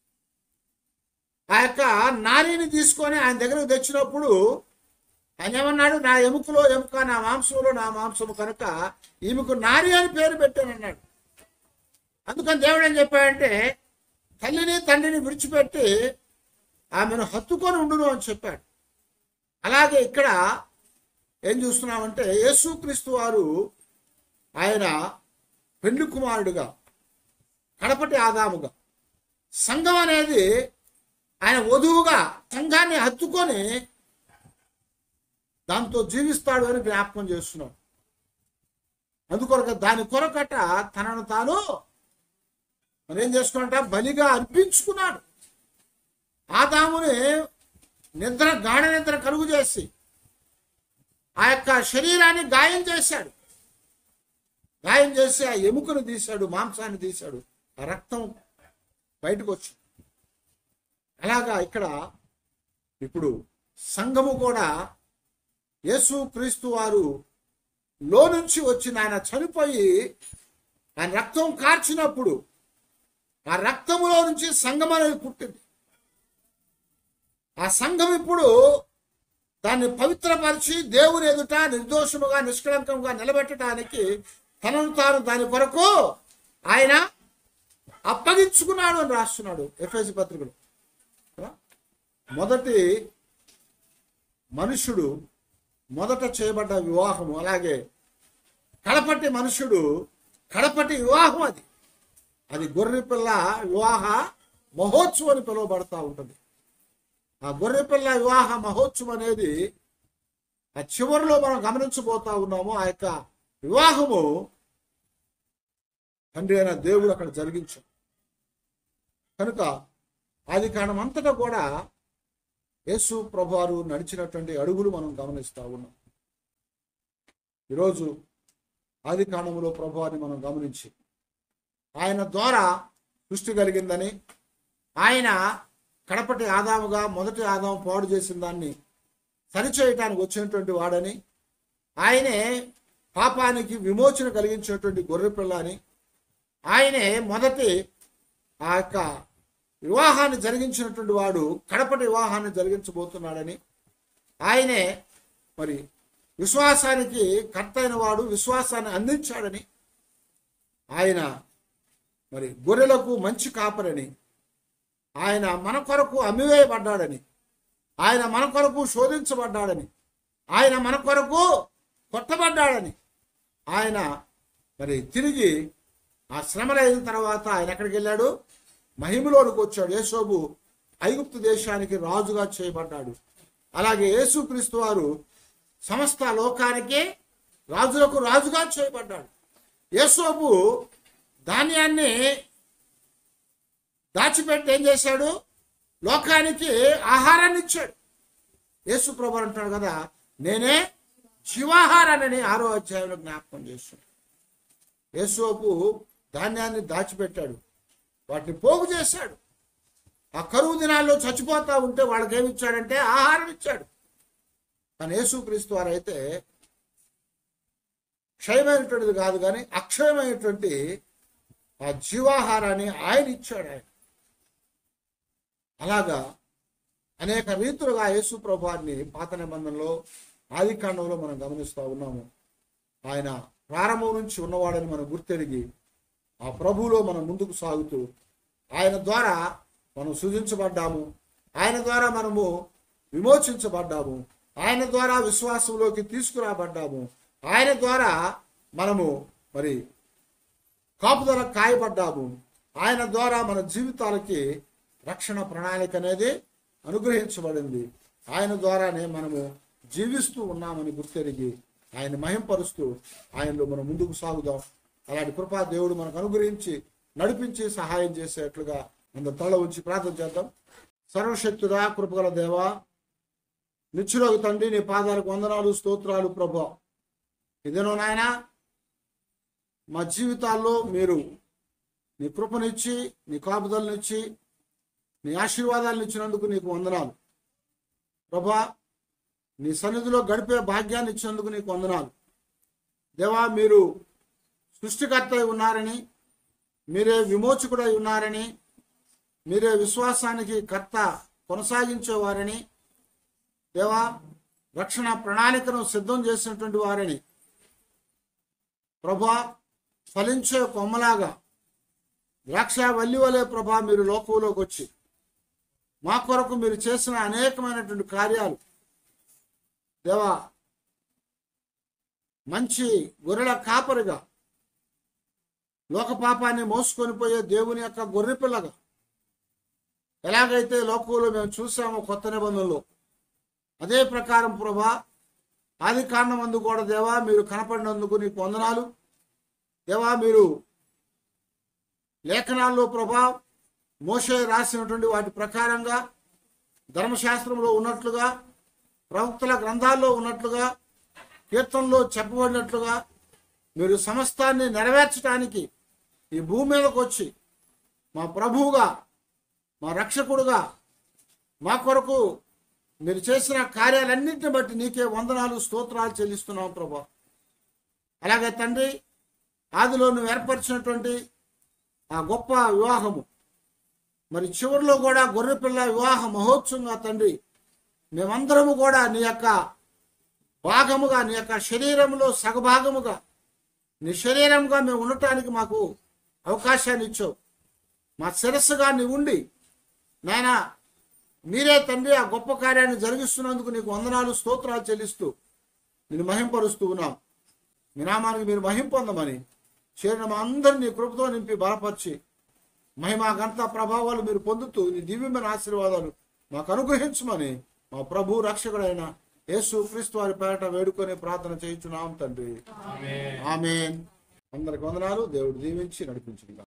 ఆ యొక్క నారిని తీసుకొని ఆయన దగ్గరకు తెచ్చినప్పుడు ఆయన ఏమన్నాడు నా ఎముకలో ఎముక నా మాంసంలో నా మాంసము కనుక ఈమెకు నారి అని పేరు పెట్టానన్నాడు అందుకని దేవుడు ఏం చెప్పాడంటే తల్లిని తండ్రిని విడిచిపెట్టి ఆమెను హత్తుకొని ఉండును అని చెప్పాడు అలాగే ఇక్కడ ఏం చూస్తున్నామంటే యేసుక్రీస్తు వారు ఆయన పెళ్లి కుమారుడుగా కడపటి ఆదాముగా సంఘం అనేది ఆయన వధువుగా సంఘాన్ని హత్తుకొని దాంతో జీవిస్తాడు అని జ్ఞాపకం చేస్తున్నాడు అందుకొరక దాని కొరకట తనను తాను మరి ఏం చేసుకున్నట బలిగా అర్పించుకున్నాడు ఆదాముని నిద్ర గాఢ నిద్ర కలుగు చేసి ఆ యొక్క శరీరాన్ని గాయం చేశాడు గాయం చేసి ఆ ఎముకను తీశాడు మాంసాన్ని తీశాడు ఆ రక్తం బయటకు వచ్చింది అలాగా ఇక్కడ ఇప్పుడు సంఘము కూడా యేసు క్రీస్తు వారు లో నుంచి వచ్చిన ఆయన చనిపోయి ఆయన రక్తం కార్చినప్పుడు ఆ రక్తములో నుంచి సంఘం అనేది పుట్టింది ఆ సంఘం ఇప్పుడు దాన్ని పవిత్రపరిచి దేవుని ఎదుట నిర్దోషముగా నిష్కళంకంగా నిలబెట్టడానికి తనను తాను దాని కొరకు ఆయన అప్పగించుకున్నాడు అని రాస్తున్నాడు ఎఫ్ఎసి పత్రికలు మొదటి మనుషుడు మొదట చేయబడ్డ వివాహము అలాగే కడపటి మనుషుడు కడపటి వివాహం అది అది గొర్రె పిల్ల వివాహ మహోత్సవం అని పిలువబడతా ఉంటుంది ఆ గొర్రె పిల్ల వివాహ మహోత్సవం అనేది ఆ చివరిలో మనం గమనించబోతా ఉన్నాము ఆ యొక్క వివాహము తండ్రి అయిన దేవుడు అక్కడ జరిగించాడు కనుక ఆది కారణం అంతటా కూడా యేసు ప్రభువారు నడిచినటువంటి అడుగులు మనం గమనిస్తూ ఉన్నాం ఈరోజు ఆది కాండములో ప్రభువారిని మనం గమనించి ఆయన ద్వారా సృష్టి కలిగిందని ఆయన కడపటి ఆదాముగా మొదటి ఆదాము పాడు చేసిన దాన్ని సరిచేయటానికి వచ్చినటువంటి వాడని ఆయనే పాపానికి విమోచన కలిగించేటువంటి గొర్రెపిల్ల అని ఆయనే మొదటి ఆ యొక్క వివాహాన్ని జరిగించినటువంటి వాడు కడపటి వివాహాన్ని జరిగించబోతున్నాడని ఆయనే మరి విశ్వాసానికి కర్త అయిన వాడు విశ్వాసాన్ని అందించాడని ఆయన మరి గొర్రెలకు మంచి కాపరని ఆయన మన కొరకు అమ్మివేయబడ్డాడని ఆయన మన కొరకు శోధించబడ్డాడని ఆయన మన కొరకు కొట్టబడ్డాడని ఆయన మరి తిరిగి ఆ శ్రమలు అయిన తర్వాత ఆయన ఎక్కడికి వెళ్ళాడు మహిమలోనికి వచ్చాడు యేసోబు ఐగుప్తు దేశానికి రాజుగా చేయబడ్డాడు అలాగే యేసుక్రీస్తు వారు సమస్త లోకానికి రాజులకు రాజుగా చేయబడ్డాడు యేసోబు ధాన్యాన్ని దాచిపెట్టి ఏం చేశాడు లోకానికి ఆహారాన్ని ఇచ్చాడు యేసు ప్రభు అంటాడు కదా నేనే జీవాహారాన్ని ఆరో అధ్యాయంలో జ్ఞాపకం చేస్తాడు యేసోపు ధాన్యాన్ని దాచిపెట్టాడు వాటిని పోగు చేశాడు ఆ కరువు దినాల్లో చచ్చిపోతా ఉంటే వాళ్ళకి ఏమి ఇచ్చాడంటే ఆహారం ఇచ్చాడు కానీ యేసుక్రీస్తు వారు అయితే క్షయమైనటువంటిది కాదు కానీ అక్షయమైనటువంటి ఆ జీవాహారాన్ని ఆయన ఇచ్చాడు ఆయన అలాగా అనేక రీతులుగా యేసు ప్రభువారిని పాత నిబంధనలో ఆది కాండంలో మనం గమనిస్తూ ఉన్నాము ఆయన ప్రారంభం నుంచి ఉన్నవాడని మనం గుర్తెరిగి ఆ ప్రభువులో మనం ముందుకు సాగుతూ ఆయన ద్వారా మనం సృజించబడ్డాము ఆయన ద్వారా మనము విమోచించబడ్డాము ఆయన ద్వారా విశ్వాసంలోకి తీసుకురాబడ్డాము ఆయన ద్వారా మనము మరి కాపుదల కాయబడ్డాము ఆయన ద్వారా మన జీవితాలకి రక్షణ ప్రణాళిక అనేది అనుగ్రహించబడింది ఆయన ద్వారానే మనము జీవిస్తూ ఉన్నామని గుర్తెరిగి ఆయన మహింపరుస్తూ ఆయనలో మనం ముందుకు సాగుదాం అలాంటి కృపా దేవుడు మనకు అనుగ్రహించి నడిపించి సహాయం చేసేట్లుగా అందరు తల ఉంచి ప్రార్థన చేద్దాం సర్వశక్తుడా కృపగల దేవా నిత్యులకు తండ్రి నీ పాదాలకు వందనాలు స్తోత్రాలు ప్రభా ఇదేనో నాయనా మా జీవితాల్లో మీరు నీ కృపనిచ్చి నీ కాపుదలనిచ్చి నీ ఆశీర్వాదాలను ఇచ్చినందుకు నీకు వందనాలు ప్రభా నీ సన్నిధిలో గడిపే భాగ్యాన్ని ఇచ్చినందుకు నీకు వందనాలు దేవా మీరు సృష్టికర్త అయి ఉన్నారని మీరే విమోచకుడై ఉన్నారని మీరే విశ్వాసానికి కర్త కొనసాగించేవారని దేవా రక్షణ ప్రణాళికను సిద్ధం చేసినటువంటి వారని ప్రభా ఫలించే కొమ్మలాగా ద్రాక్ష వల్లి వలె ప్రభా మీరు లోకంలోకి వచ్చి మా కొరకు మీరు చేసిన అనేకమైనటువంటి కార్యాలు దేవా మంచి గొర్రెల కాపరిగా లోక పాపాన్ని మోసుకొని పోయే దేవుని యొక్క గొర్రె పిల్లగా ఎలాగైతే లోకంలో మేము చూసామో కొత్త నిబంధనలో అదే ప్రకారం ప్రభా ఆది కాండమందు కూడా దేవా మీరు కనపడినందుకు నీకు వందనాలు దేవా మీరు లేఖనాల్లో ప్రభా మోషే రాసినటువంటి వాటి ప్రకారంగా ధర్మశాస్త్రంలో ఉన్నట్లుగా ప్రవక్తల గ్రంథాల్లో ఉన్నట్లుగా కీర్తనలో చెప్పబడినట్లుగా మీరు సమస్తాన్ని నెరవేర్చడానికి ఈ భూమి మీదకి వచ్చి మా ప్రభువుగా మా రక్షకుడుగా మా కొరకు మీరు చేసిన కార్యాలన్నింటిని బట్టి నీకే వందనాలు స్తోత్రాలు చెల్లిస్తున్నాం ప్రభా అలాగే తండ్రి ఆదిలో నువ్వు ఏర్పరిచినటువంటి ఆ గొప్ప వివాహము మరి చివరిలో కూడా గొర్రెపిల్ల వివాహ మహోత్సవంగా తండ్రి మేమందరము కూడా నీ యొక్క భాగముగా నీ యొక్క శరీరంలో సగభాగముగా నీ శరీరంగా మేము ఉండటానికి మాకు అవకాశాన్ని ఇచ్చావు మా శిరస్సుగా నీ ఉండి నాయన మీరే తండ్రి ఆ గొప్ప కార్యాన్ని జరిగిస్తున్నందుకు నీకు వందనాలు స్తోత్రాలు చెల్లిస్తూ నేను మహింపరుస్తూ ఉన్నాం మీ నామానికి మీరు మహిం పొందమని చేరిన మా అందరినీ నీ కృపతో నింపి బలపరిచి మహిమా ఘనత ప్రభావాలు మీరు పొందుతూ నీ దివ్యమైన ఆశీర్వాదాలు మాకు అనుగ్రహించమని మా ప్రభు రక్షకుడైన యేసు క్రీస్తు వారి పేరట వేడుకొని ప్రార్థన చేయించున్నాం తండ్రి ఆమెన్ అందరికి వందనాలు దేవుడు దీవించి నడిపించుకుంటాం